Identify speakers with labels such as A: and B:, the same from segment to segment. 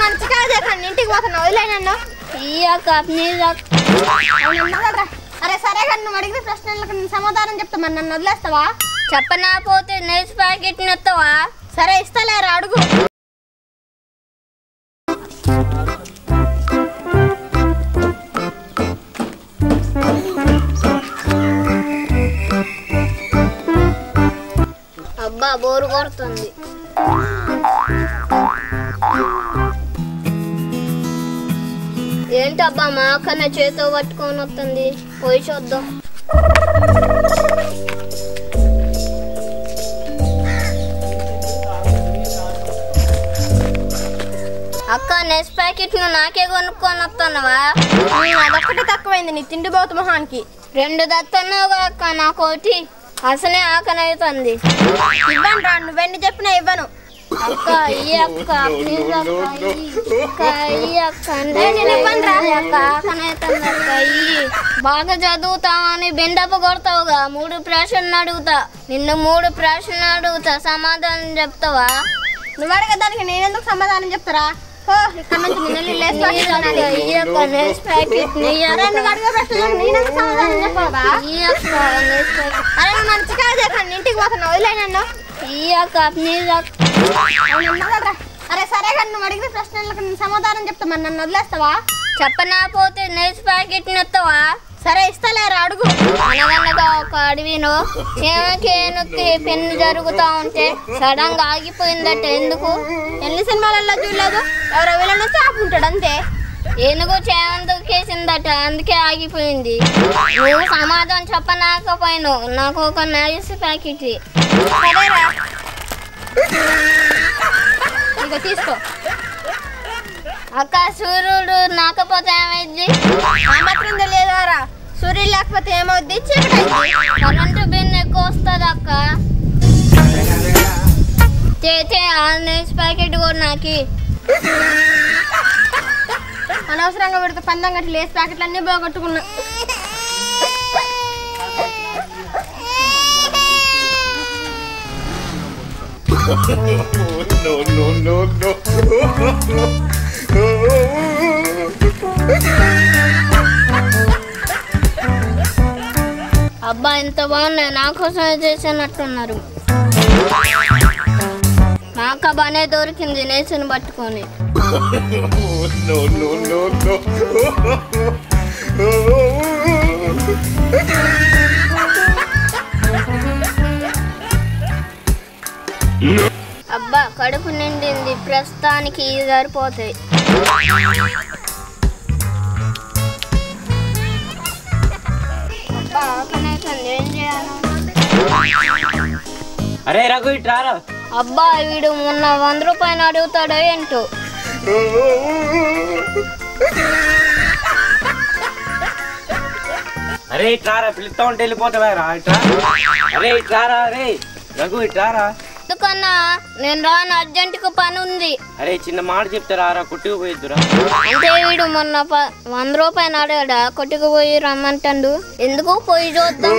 A: మంచి కాదు చెప్పండి ఇంటికి పోతున్నా వదిలే నన్ను
B: ఈ అక్క ప్లీజ్ అక్క
A: అవునమ్మా కదరా. అరే సరే కానీ నువ్వు అడిగిన ప్రశ్నలకు నేను సమాధానం చెప్తా మరి నన్ను వదిలేస్తావా
B: చెప్పనా పోతే నేస్ ప్యాకెట్ నెత్తవా
A: సరే ఇస్తాలేరా అడుగు
B: అబ్బా బోరు కొడుతుంది ఏంటబ్బా మా అక్కన చేతో పట్టుకొని వస్తుంది పోయి చూద్దాం అక్క నెస్ ప్యాకెట్ ను నాకే కొనుక్కొని వస్తున్నావా
A: ఉమ్, అదొక్కటే తక్కువైంది నీ తిండి పోతు మొహానికి
B: రెండు దత్తన్నావుగా అక్క నాకోటి అసలే ఆకలి అవుతుంది
A: ఇవ్వను రా నువ్వెన్ని చెప్పినా ఇవ్వను
B: అక్క ఈ అక్క ప్లీజ్ అక్క ఇయ్యి. అక్క ఈ అక్క అంటే
A: నేను ఇవ్వను రా.
B: ఈ అక్క ఆకలి అవుతుంది అక్క ఇయ్యి. బాగా చదువుతావని బెండప్ప కొడతావుగా మూడు ప్రశ్నలు అడుగుతా నిన్ను మూడు ప్రశ్నలు అడుగుతా సమాధానం చెప్తావా
A: నువ్వు అడగదానికి నేనెందుకు సమాధానం చెప్తారా ఓ ఇక్కడ నుంచి నిన్ను లేచి
B: ప్లీజ్ అక్క ఈ అక్క నెస్ ప్యాకెట్ నీ
A: అరే
B: అక్క
A: నువ్వు అడిగే ప్రశ్నలకు నేనెందుకు సమాధానం చెప్పావా
B: ఈ అక్క నెస్ ప్యాకెట్
A: అరే నువ్వు మంచి కాదు చెప్పండి ఇంటికి పోతున్నా వదిలే నన్ను
B: ఈ అక్క ప్లీజ్ అక్క
A: అవునమ్మా కదరా. అరే సరే కానీ నువ్వు అడిగిన ప్రశ్నలకు నేను సమాధానం చెప్తా మరి నన్ను వదిలేస్తావా
B: చెప్పనా పోతే నెస్ ప్యాకెట్ నెత్తవా
A: సరే ఇస్తాలేరా అడుగు
B: అనగనగా ఒక అడవిలో చేనకేనుకి పెన్ను జరుగుతా ఉంటే సడన్ గా ఆగిపోయిందట ఎందుకు
A: ఎన్ని సినిమాలలో చూడలేదు ఎవరో వీళ్ళని వచ్చి ఆపుంటాడు అంతే
B: ఏనుగు చేయందుకేసిందట అందుకే ఆగిపోయింది నువ్వు సమాధానం చెప్పనాకపోయినావు నాకు ఒక నైస్ ప్యాకెట్
A: సరేరా ఇక తీసుకో
B: అక్క సూర్యుడు నాకపోతే ఏమైంది
A: ఆ మాత్రం తెలియదురా సూర్యుడు లేకపోతే ఏమవుద్ది చీకటి అయింది
B: కరెంటు బిన్ ఎక్కువ వస్తుంది అక్క చేతే ఆ నైస్ ప్యాకెట్ కూడా నాకు
A: అనవసరంగా పెడితే పందం గట్టి లేస్ ప్యాకెట్లు అన్నీ పోగొట్టుకున్నా
C: no, no, no,
B: అబ్బా ఎంత బాగున్నాయి నా కోసమే చేసినట్టున్నారు మా అక్క బాగానే దొరికింది నేసుని పట్టుకొని
C: no, no, no,
B: అబ్బా కడుపు నిండింది ప్రస్తుతానికి ఇవి సరిపోతాయి అబ్బా ఆకలేస్తుంది, ఏం చేయాలి
D: అరే రఘు ఇటు రారా
B: అబ్బా వీడు మొన్న వంద రూపాయలు అడుగుతాడో ఏంటో
D: అరే ఇటు రారా పిలుస్తా ఉంటే వెళ్ళిపోతావా రా ఇట్రా అరే ఇటు రారా అరే రఘు ఇటు రారా
B: ఎందుకన్నా నేను రాను అర్జెంటుకు పని ఉంది
D: అరే చిన్న మాట చెప్తే రారా కొట్టుకు పోయిద్దురా
B: అంటే వీడు మొన్న ప- వంద రూపాయలు అడిగాడా కొట్టుకు పోయి రమ్మంటాడు ఎందుకు పోయి చూద్దాం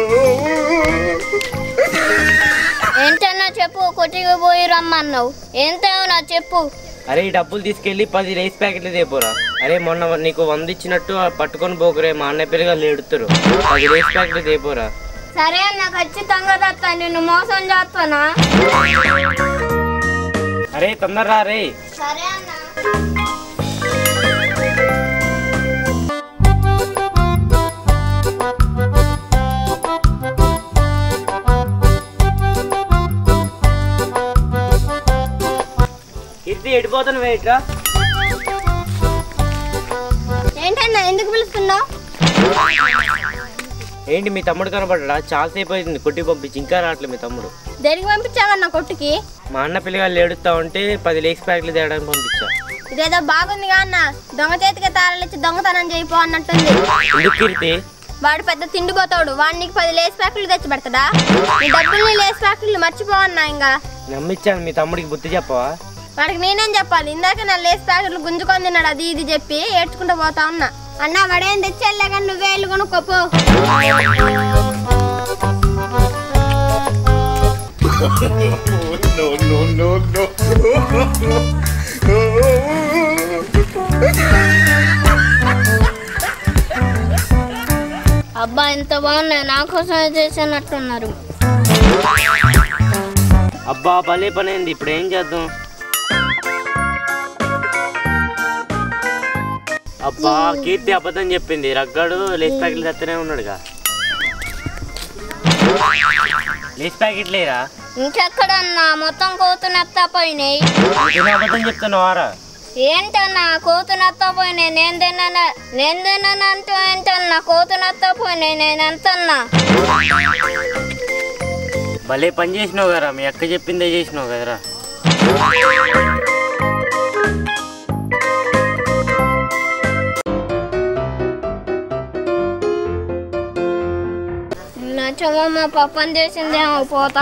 B: ఏంటన్నా చెప్పు కొట్టుకు పోయి రమ్మన్నావు ఏం తేవనా చెప్పు
D: అరే ఈ డబ్బులు తీసుకెళ్ళి పది రైస్ ప్యాకెట్లు తేపోరా అరే మొన్న నీకు వంద ఇచ్చినట్టు ఆ పట్టుకొని పోకురే మా అన్న పిల్లగా ఏడుతారు పది రైస్ ప్యాకెట్లు తేపోరా
B: సరే అన్న ఖచ్చితంగా తెస్తా నిన్ను మోసం చేస్తానా
D: అరే తొందరరా రే
B: సరే అన్న
D: కీర్తి ఎడిపోతాను వెయిట్రా
A: ఏంటన్నా ఎందుకు పిలుస్తున్నావు
D: ఏంటి మీ తమ్ముడు కనబడ్డా చాలాసేపు అయింది కొట్టి పంపించి ఇంకా రావట్లేదు మీ తమ్ముడు
A: దేనికి పంపించావన్నా కొట్టుకి
D: మా అన్న పిల్లగాళ్ళు ఏడుస్తా ఉంటే పది లేస్ ప్యాకెట్లు తేయడానికి పంపించా
A: ఇదేదో బాగుంది అన్న దొంగ చేతికి తాళలిచ్చి దొంగతనం చేయిపో అన్నట్టుంది
D: ఎందుకు కీర్తి
A: వాడు పెద్ద తిండిపోతాడు వాడు నీకు పది లేస్ ప్యాకెట్లు తెచ్చి పెడతాడా నీ డబ్బుల్ని లేస్ ప్యాకెట్లు మర్చిపో అన్నా ఇంకా
D: నమ్మిచ్చాను మీ తమ్ముడికి బుద్ధి చెప్పవా
A: వాడికి నేనేం చెప్పాలి ఇందాక నా లేస్ ప్యాకెట్లు గుంజుకొని తిన్నాడు అది ఇది చెప్పి ఏడ్చుకుంటూ పోతా ఉన్నా అన్న వాడేం తెచ్చేళ్ళే కానీ నువ్వే వెళ్ళి కొనుక్కోపో
C: no, no, no, no.
B: అబ్బా ఎంత బాగున్నాయి నా కోసమే చేసినట్టున్నారు
D: అబ్బా భలే పని అయింది ఇప్పుడు ఏం చేద్దాం అబ్బా కీర్తి అబద్ధం చెప్పింది రగ్గాడు లేస్ ప్యాకెట్లు తెత్తనే ఉన్నాడుగా లేస్ ప్యాకెట్ లేరా
B: ఇంకెక్కడన్నా మొత్తం కోతులు ఎత్తపోయినాయి
D: నేను అబద్ధం చెప్తున్నావారా
B: ఏంటన్నా కోతులు ఎత్తపోయినాయి నేను తిన్నాను నేను తిన్నాను అంటూ ఏంటన్నా కోతులు ఎత్తపోయినాయి నేను ఎంతన్నా
D: భలే పని చేసినావు కదరా మీ అక్క చెప్పిందే చేసినావు కదరా
B: నా చెమ్మమ్మ పప్పని చేసిందేమో పోతా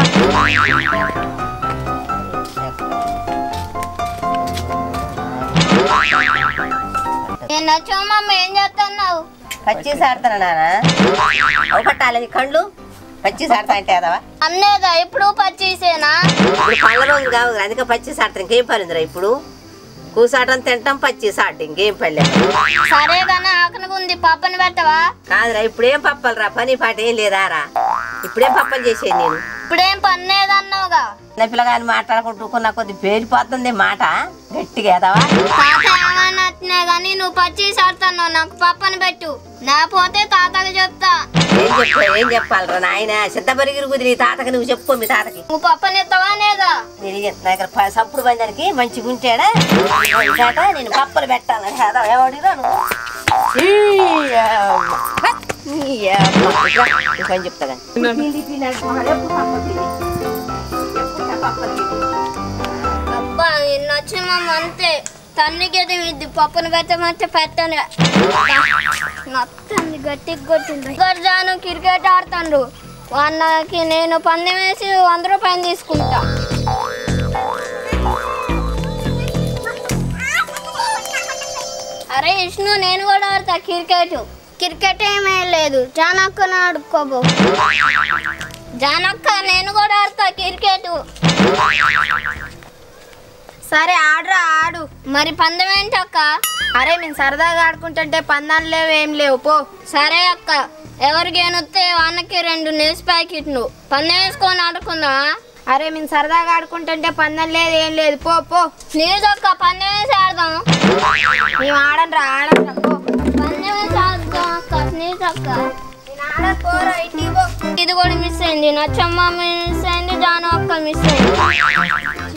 B: నేను నా చెమ్మమ్మ ఏం చేస్తున్నావు
E: పచ్చి సాడుతాను నాన్న ఒకటాలి నీ కళ్ళు పచ్చి సాడతా అంటే అదవా
B: అన్నేదా ఇప్పుడు పచ్చిసేనా
E: ఇప్పుడు పళ్ళ రోజు కావు అందుకే పచ్చి సాడతాం ఇంకేం పని ఉందిరా ఇప్పుడు కూసాటం తింటాం పచ్చి సాట ఇంకేం పల్లె
B: సరే కానీ ఆకలిగా ఉంది పప్పని పెట్టవా
E: కాదురా ఇప్పుడేం పప్పలరా పని పాట ఏం లేదారా ఇప్పుడేం పప్పలు చేసేది నేను
B: ఇప్పుడేం పన్నేదన్నావుగా
E: చిన్న పిల్లగాని మాట్లాడుకుంటూ కొన్న కొద్ది పేలిపోతుంది మాట గట్టిగా ఎదవా
B: తాత ఏమన్నట్టునే కానీ నువ్వు పచ్చి సాడుతున్నావు నాకు పప్పని పెట్టు లేకపోతే తాతకి చెప్తా
E: ఏం చెప్పా ఏం చెప్పాలరా నాయన సిద్ధపరిగిరి కుదిరి నీ తాతకి నువ్వు చెప్పు మీ తాతకి
B: నువ్వు పప్పని ఎత్తవా లేదా
E: నేను ఇక నా దగ్గర ప- సప్పుడు బందానికి మంచిగా ఉంచాడా ఈ తాత నేను పప్పలు పెట్టాలని కదా ఎవడిరా నువ్వు ఈ అమ్మ. ఈ అమ్మ. ఇట్లా, ఈ పని చెప్తా కానీ. తిండి తినాలి, పోవాలి, ఎప్పుడు పప్పలు తిని. ఎప్పుడు పప్పలు తిని.
B: అబ్బా నిన్న వచ్చి మమ్మ అంతే తన్నికి ఇది పప్పును పెట్టమంటే పెట్టను మొత్తం గట్టిగా కొట్టింది గర్జాను క్రికెట్ ఆడుతుండ్రు వాళ్ళకి నేను పందెం వేసి వంద రూపాయలు తీసుకుంటా అరే విష్ణు నేను కూడా ఆడతా క్రికెట్ క్రికెట్ ఏమీ లేదు జానక్కను ఆడుకోబో జానక్క నేను కూడా ఆడతా క్రికెట్
A: సరే ఆడురా ఆడు
B: మరి పందెం ఏంటి అక్క
A: అరే మేము సరదాగా ఆడుకుంటుంటే పందాలు లేవు ఏం లేవు పో
B: సరే అక్క ఎవరికి ఏనొస్తే వాళ్ళకి రెండు నేస్ ప్యాకెట్లు పందెం వేసుకొని ఆడుకుందామా
A: అరే మేము సరదాగా ఆడుకుంటుంటే పందం లేదు ఏం లేదు పో పో
B: ప్లీజ్ అక్క పందెం వేసి ఆడదాం
A: మేము ఆడనరా ఆడనరా పో
B: పందెం వేసి ఆడదాం అక్క ప్లీజ్ అక్క
A: నేను ఆడను, పోరా ఇంటికి పో
B: ఇది కూడా మిస్ అయింది నచ్చమ్మ మిస్ అయింది జాను అక్క మిస్ అయింది